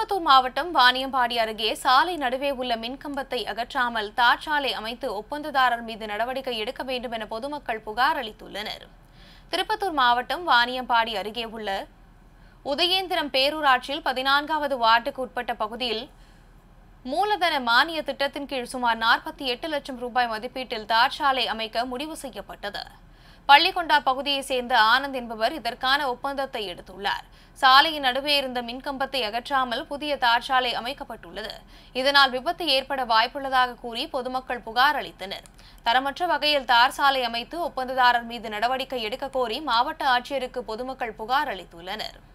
திருப்பத்தூர் மாவட்டம் வாணியம்பாடி அருகே சாலை நடுவே உள்ள மின்கம்பத்தை அகற்றாமல் தார்ச்சாலை அமைத்து ஒப்பந்ததாரர் மீது நடவடிக்கை எடுக்க வேண்டும் என பொதுமக்கள் புகார் அளித்துள்ளனர் திருப்பத்தூர் மாவட்டம் வாணியம்பாடி அருகே உள்ள உதயேந்திரம் பேரூராட்சியில் பதினான்காவது வார்டுக்கு உட்பட்ட பகுதியில் மூலதன மானிய திட்டத்தின் கீழ் சுமார் நாற்பத்தி எட்டு லட்சம் ரூபாய் மதிப்பீட்டில் தார்ச்சாலை அமைக்க முடிவு செய்யப்பட்டது பள்ளிகொண்டா பகுதியைச் சேர்ந்த ஆனந்த் என்பவர் இதற்கான ஒப்பந்தத்தை எடுத்துள்ளார் சாலையின் நடுவே இருந்த மின்கம்பத்தை அகற்றாமல் புதிய தார்ச்சாலை அமைக்கப்பட்டுள்ளது இதனால் விபத்து ஏற்பட வாய்ப்புள்ளதாக கூறி பொதுமக்கள் புகார் அளித்தனர் தரமற்ற வகையில் தார் சாலை அமைத்து ஒப்பந்ததாரர் மீது நடவடிக்கை எடுக்க கோரி மாவட்ட ஆட்சியருக்கு பொதுமக்கள் புகார் அளித்துள்ளனர்